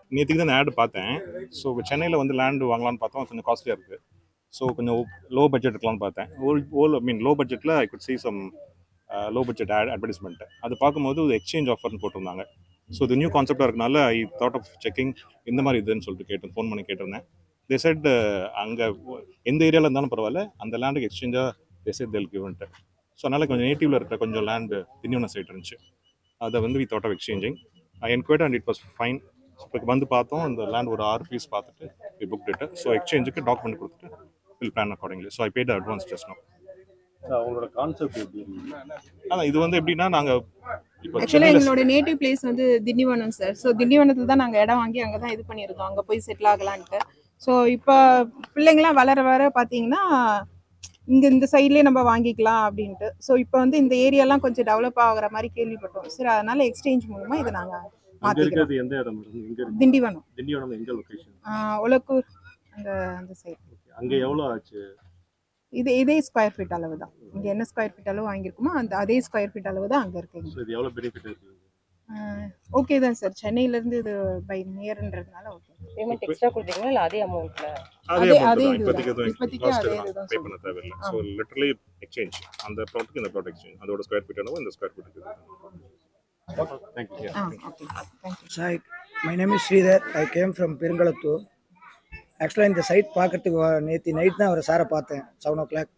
நேற்றுக்கு தான் ஆட் பார்த்தேன் ஸோ சென்னையில் வந்து லேண்டு வாங்கலாம்னு பார்த்தோம் கொஞ்சம் காஸ்ட்லியாக இருக்குது ஸோ கொஞ்சம் லோ பட்ஜெட் இருக்கலாம்னு பார்த்தேன் ஓல் ஓல் ஐ மீன் லோ பட்ஜெட்டில் I could see some low budget ad advertisement அது பார்க்கும்போது ஒரு எக்ஸ்சேஞ்ச் ஆஃபர்னு போட்டிருந்தாங்க ஸோ இது நியூ கான்செப்டாக இருக்கனால ஐ தாட் ஆஃப் செக்கிங் இந்த மாதிரி இதுன்னு சொல்லிட்டு கேட்டேன் ஃபோன் பண்ணி கேட்டிருந்தேன் தே செட் அங்கே எந்த ஏரியாவில் இருந்தாலும் பரவாயில்ல அந்த லேண்டுக்கு எக்ஸ்சேஞ்சாக தே செட் தெல் கிவன்ட்டு ஸோ அதனால் கொஞ்சம் நேட்டிவில் இருக்கிற கொஞ்சம் லேண்டு திண்டிவனம் சைட் இருந்துச்சு அதை வந்து we thought of exchanging I enquired and it was fine இப்போ வந்து பார்த்தோம் அந்த லேண்ட் ஒரு ஆறு பீஸ் பார்த்துட்டு வி புக் இட் ஸோ எக்ஸ்சேஞ்சுக்கு டாக்குமெண்ட் கொடுத்துட்டு will plan accordingly so I paid advance just no அவங்களோட கான்செப்ட் எப்படி இருந்தது ஆனால் இது வந்து எப்படின்னா நாங்கள் இப்போ ஆக்சுவலாக சென்னையில் எங்களோட நேட்டிவ் பிளேஸ் வந்து திண்டிவனம் சார் ஸோ திண்டிவனத்தில் தான் நாங்கள் இடம் வாங்கி அங்கே தான் இது பண்ணியிருக்கோம் அங்கே போய் செட்டில் ஆகலான்ட்டு ஸோ இப்போ பிள்ளைங்களாம் வளர வர பார்த்தீங்கன்னா இங்கே இந்த சைட்லேயே நம்ம வாங்கிக்கலாம் அப்படின்ட்டு ஸோ இப்போ வந்து இந்த ஏரியாலாம் கொஞ்சம் டெவலப் ஆகுற மாதிரி கேள்விப்பட்டோம் சரி அதனால எக்ஸ்சேஞ்ச் மூலமா இதை நாங்கள் அங்க மாற்றிக்கிறோம் இருக்கிறது எந்த இடம் மேடம் எங்க இருக்கு திண்டிவனம் திண்டிவனம் எங்க லொகேஷன் ஆஹ் உலக்கூர் அந்த அந்த சைடு அங்க எவ்வளவு ஆச்சு இது இதே ஸ்கொயர் ஃபீட் அளவு தான் இங்கே என்ன ஸ்கொயர் ஃபீட் அளவு வாங்கியிருக்குமோ அந்த அதே ஸ்கொயர் ஃபீட் அளவு தான் அங்கே இருக்குங்க ஸோ இது எவ்வளவு பெனிஃபிட் இருக்கு ஓகே தான் சார் சென்னையிலேருந்து இது பை நியர்ன்றதுனால ஓகே பேமெண்ட் எக்ஸ்ட்ரா கொடுத்தீங்களா இல்ல அதே அமௌண்ட்ல அதே அதே- amount அதே தான் இதுதான். இப்போதைக்கு எதுவும் இப்போதைக்கு cost அதே தான் இதுதான் பே பண்ண தேவையில்லை ஸோ ஆமா. லிட்டரலி எக்ஸ்சேஞ்ச் அந்த ப்ளாட்டுக்கு இந்த ப்ளாட் எக்ஸ்சேஞ்ச் அதோட ஸ்கொயர் ஃபீட் என்னவோ இந்த ஸ்கொயர் ஃபீட்டுக்கு thank you ah okay thank you Hi, my name is Sridhar. I came from Perungalathur ஆக்சுவலாக இந்த சைட் பார்க்கறதுக்கு நேற்று நைட் தான் அவர் சாரை பார்த்தேன் செவன் ஓ கிளாக்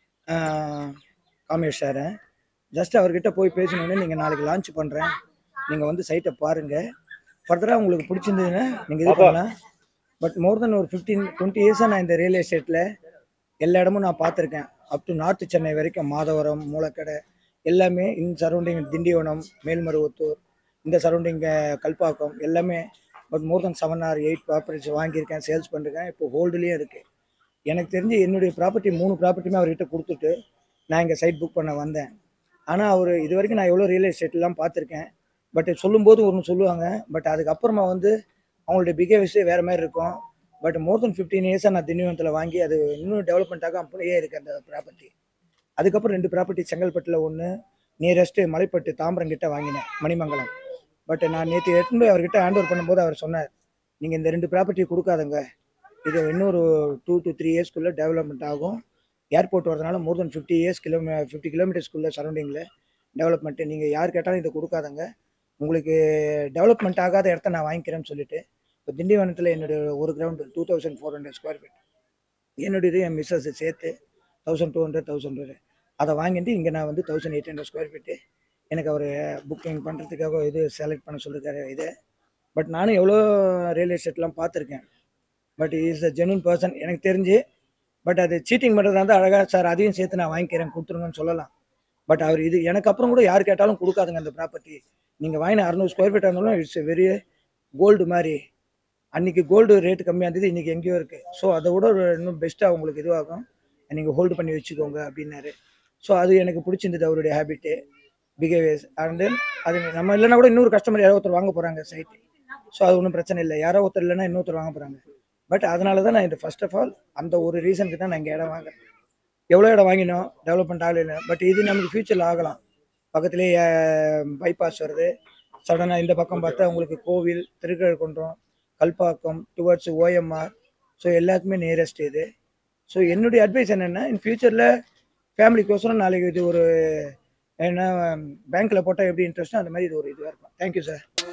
காமேஷ் சாரை ஜஸ்ட் அவர்கிட்ட போய் பேசினோடனே நீங்கள் நாளைக்கு லான்ச் பண்ணுறேன் நீங்கள் வந்து சைட்டை பாருங்கள் ஃபர்தராக உங்களுக்கு பிடிச்சிருந்ததுன்னா நீங்கள் இது பண்ணலாம் பட் மோர் தென் ஒரு ஃபிஃப்டீன் டுவெண்ட்டி இயர்ஸாக நான் இந்த ரியல் எஸ்டேட்டில் எல்லா இடமும் நான் பார்த்துருக்கேன் அப் டு நார்த்து சென்னை வரைக்கும் மாதவரம் மூலக்கடை எல்லாமே இன் சரௌண்டிங் திண்டிவனம் மேல்மருவத்தூர் இந்த சரௌண்டிங் கல்பாக்கம் எல்லாமே but more than seven or eight properties வாங்கியிருக்கேன் சேல்ஸ் பண்ணிருக்கேன் இப்போ ஹோல்டுலேயும் இருக்குது எனக்கு தெரிஞ்சு என்னுடைய ப்ராப்பர்ட்டி மூணு ப்ராப்பர்ட்டியுமே அவர்கிட்ட கொடுத்துட்டு நான் இங்கே சைட் புக் பண்ண வந்தேன் ஆனால் அவர் இது வரைக்கும் நான் எவ்வளோ ரியல் எஸ்டேட்லாம் பார்த்துருக்கேன் பட் சொல்லும்போது ஒன்று சொல்லுவாங்க பட் அதுக்கப்புறமா வந்து அவங்களுடைய பிஹேவியர்ஸே வேறு மாதிரி இருக்கும் பட் மோர் தென் ஃபிஃப்டீன் இயர்ஸாக நான் திண்டிவனத்தில் வாங்கி அது இன்னும் டெவலப்மெண்ட்டாக அப்படியே இருக்குது அந்த ப்ராப்பர்ட்டி அதுக்கப்புறம் ரெண்டு ப்ராப்பர்ட்டி செங்கல்பட்டில் ஒன்று நியரஸ்ட்டு மலைப்பட்டு தாம்பரம் கிட்ட வாங்கினேன் மணிமங்கலம் பட் நான் நேற்று எடுத்துன்னு போய் அவர்கிட்ட ஹேண்ட் ஓவர் பண்ணும்போது அவர் சொன்னார் நீங்கள் இந்த ரெண்டு ப்ராப்பர்ட்டி கொடுக்காதங்க இது இன்னொரு டூ டு த்ரீ இயர்ஸ்க்குள்ளே டெவலப்மெண்ட் ஆகும் ஏர்போர்ட் வரதுனால more than fifty years kilometre fifty கிலோமீட்டர்ஸ்க்குள்ளே சரௌண்டிங்கில் டெவலப்மெண்ட்டு நீங்கள் யார் கேட்டாலும் இதை கொடுக்காதங்க உங்களுக்கு டெவலப்மெண்ட் ஆகாத இடத்த நான் வாங்கிக்கிறேன்னு சொல்லிட்டு இப்போ திண்டிவனத்தில் என்னுடைய ஒரு ground two thousand four hundred square feet என்னுடையது என் மிஸ்ஸஸ் சேர்த்து தௌசண்ட் டூ ஹண்ட்ரட் தௌசண்ட் அதை வாங்கிட்டு இங்கே நான் வந்து thousand eight hundred square feet எனக்கு அவர் புக்கிங் பண்ணுறதுக்காக இது செலக்ட் பண்ண சொல்லியிருக்காரு இது பட் நானும் எவ்வளோ ரியல் எஸ்டேட்லாம் பார்த்துருக்கேன் but is a genuine person எனக்கு தெரிஞ்சு பட் அது சீட்டிங் பண்ணுறதா இருந்தால் அழகாக சார் அதையும் சேர்த்து நான் வாங்கிக்கிறேன் கொடுத்துருங்கன்னு சொல்லலாம் பட் அவர் இது எனக்கு அப்புறம் கூட யார் கேட்டாலும் கொடுக்காதுங்க அந்த ப்ராப்பர்ட்டி நீங்கள் வாங்கின அறநூறு ஸ்கொயர் ஃபீட் இருந்தாலும் இட்ஸ் வெரி கோல்டு மாதிரி அன்றைக்கி கோல்டு ரேட்டு கம்மியாக இருந்தது இன்றைக்கி எங்கேயோ இருக்குது ஸோ அதை விட ஒரு இன்னும் பெஸ்ட்டாக உங்களுக்கு இதுவாகும் நீங்கள் ஹோல்டு பண்ணி வச்சுக்கோங்க அப்படின்னாரு ஸோ அது எனக்கு பிடிச்சிருந்தது அவருடைய ஹேபிட்டு பிஹேவியர்ஸ் அண்ட் தென் அது நம்ம இல்லைன்னா கூட இன்னொரு கஸ்டமர் யாரோ ஒருத்தர் வாங்க போகிறாங்க சைட்டு ஸோ அது ஒன்றும் பிரச்சனை இல்லை யாரோ ஒருத்தர் இல்லைன்னா இன்னொருத்தர் வாங்க போகிறாங்க பட் அதனால தான் நான் இந்த ஃபர்ஸ்ட் ஆஃப் ஆல் அந்த ஒரு ரீசனுக்கு தான் நான் இங்கே இடம் வாங்குறேன் எவ்வளோ இடம் வாங்கினோம் டெவலப்மெண்ட் ஆகலை பட் இது நமக்கு ஃப்யூச்சரில் ஆகலாம் பக்கத்துலேயே பைபாஸ் வருது சடனாக இந்த பக்கம் பார்த்தா உங்களுக்கு கோவில் Thirukalukundram Kalpakkam towards OMR so எல்லாத்துக்குமே நியரஸ்ட் இது ஸோ என்னுடைய அட்வைஸ் என்னென்னா இன் ஃபியூச்சரில் ஃபேமிலிக்கோசரம் நாளைக்கு இது ஒரு என்ன பேங்க்கில் போட்டால் எப்படி இன்ட்ரெஸ்ட்டோ அந்த மாதிரி இது ஒரு இதுவாக இருக்கும் தேங்க்யூ சார்